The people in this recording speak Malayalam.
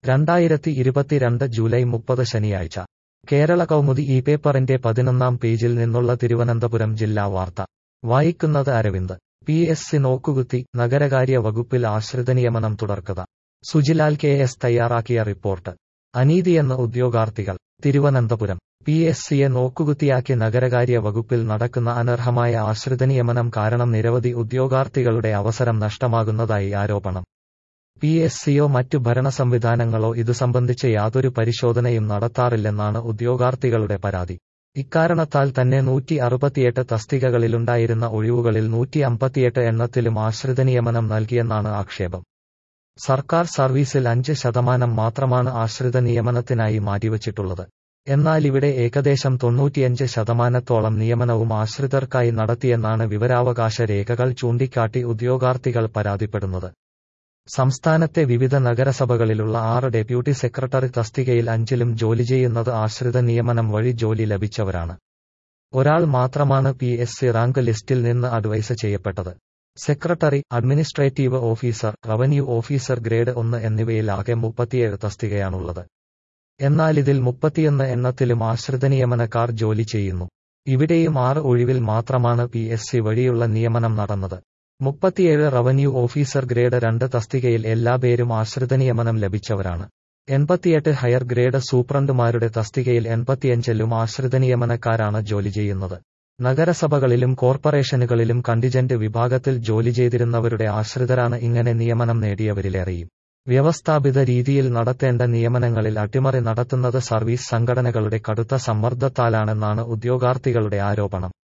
രണ്ടായിരത്തി ഇരുപത്തിരണ്ട് ജൂലൈ മുപ്പത് ശനിയാഴ്ച കേരള കൗമുദി ഈ പേപ്പറിന്റെ പതിനൊന്നാം പേജിൽ നിന്നുള്ള തിരുവനന്തപുരം ജില്ലാ വാർത്ത വായിക്കുന്നത് അരവിന്ദ് പി എസ് സി നോക്കുകുത്തി നഗരകാര്യ വകുപ്പിൽ ആശ്രിത നിയമനം തുടർക്കഥ സുജിലാൽ കെ എസ് തയ്യാറാക്കിയ റിപ്പോർട്ട് അനീതിയെന്ന് ഉദ്യോഗാർത്ഥികൾ തിരുവനന്തപുരം പി എസ് സിയെ നോക്കുകുത്തിയാക്കി നഗരകാര്യ വകുപ്പിൽ നടക്കുന്ന അനർഹമായ ആശ്രിത നിയമനം കാരണം നിരവധി ഉദ്യോഗാർത്ഥികളുടെ അവസരം നഷ്ടമാകുന്നതായി ആരോപണം പി എസ് സിയോ മറ്റു ഭരണ സംവിധാനങ്ങളോ ഇതു സംബന്ധിച്ച് യാതൊരു പരിശോധനയും നടത്താറില്ലെന്നാണ് ഉദ്യോഗാർത്ഥികളുടെ പരാതി ഇക്കാരണത്താൽ തന്നെ നൂറ്റി അറുപത്തിയെട്ട് തസ്തികകളിലുണ്ടായിരുന്ന ഒഴിവുകളിൽ നൂറ്റി അമ്പത്തിയെട്ട് എണ്ണത്തിലും ആശ്രിത നിയമനം നൽകിയെന്നാണ് ആക്ഷേപം സർക്കാർ സർവീസിൽ അഞ്ച് ശതമാനം മാത്രമാണ് ആശ്രിത നിയമനത്തിനായി മാറ്റിവച്ചിട്ടുള്ളത് എന്നാൽ ഇവിടെ ഏകദേശം തൊണ്ണൂറ്റിയഞ്ച് ശതമാനത്തോളം നിയമനവും ആശ്രിതർക്കായി നടത്തിയെന്നാണ് വിവരാവകാശ രേഖകൾ ചൂണ്ടിക്കാട്ടി ഉദ്യോഗാർത്ഥികൾ പരാതിപ്പെടുന്നത് സംസ്ഥാനത്തെ വിവിധ നഗരസഭകളിലുള്ള ആറ് ഡെപ്യൂട്ടി സെക്രട്ടറി തസ്തികയിൽ അഞ്ചിലും ജോലി ചെയ്യുന്നത് ആശ്രിത നിയമനം വഴി ജോലി ലഭിച്ചവരാണ് ഒരാൾ മാത്രമാണ് പി എസ് സി റാങ്ക് ലിസ്റ്റിൽ നിന്ന് അഡ്വൈസ് ചെയ്യപ്പെട്ടത് secretary administrative officer revenue officer grade ഒന്ന് എന്നിവയിൽ ആകെ മുപ്പത്തിയേഴ് തസ്തികയാണുള്ളത് എന്നാൽ ഇതിൽ മുപ്പത്തിയൊന്ന് എണ്ണത്തിലും ആശ്രിത നിയമനക്കാർ ജോലി ചെയ്യുന്നു ഇവിടെയും ആറ് ഒഴിവിൽ മാത്രമാണ് പി എസ് സി വഴിയുള്ള നിയമനം നടന്നത് മുപ്പത്തിയേഴ് റവന്യൂ ഓഫീസർ ഗ്രേഡ് രണ്ട് തസ്തികയിൽ എല്ലാ പേരും ആശ്രിത നിയമനം ലഭിച്ചവരാണ് എൺപത്തിയെട്ട് ഹയർ ഗ്രേഡ് സൂപ്രണ്ടുമാരുടെ തസ്തികയിൽ എൺപത്തിയഞ്ചിലും ആശ്രിത നിയമനക്കാരാണ് ജോലി ചെയ്യുന്നത് നഗരസഭകളിലും കോർപ്പറേഷനുകളിലും കണ്ടിജന്റ് വിഭാഗത്തിൽ ജോലി ചെയ്തിരുന്നവരുടെ ആശ്രിതരാണ് ഇങ്ങനെ നിയമനം നേടിയവരിലേറെയും വ്യവസ്ഥാപിത രീതിയിൽ നടത്തേണ്ട നിയമനങ്ങളിൽ അട്ടിമറി നടത്തുന്നത് സർവീസ് സംഘടനകളുടെ കടുത്ത സമ്മർദ്ദത്താലാണെന്നാണ് ഉദ്യോഗാർത്ഥികളുടെ ആരോപണം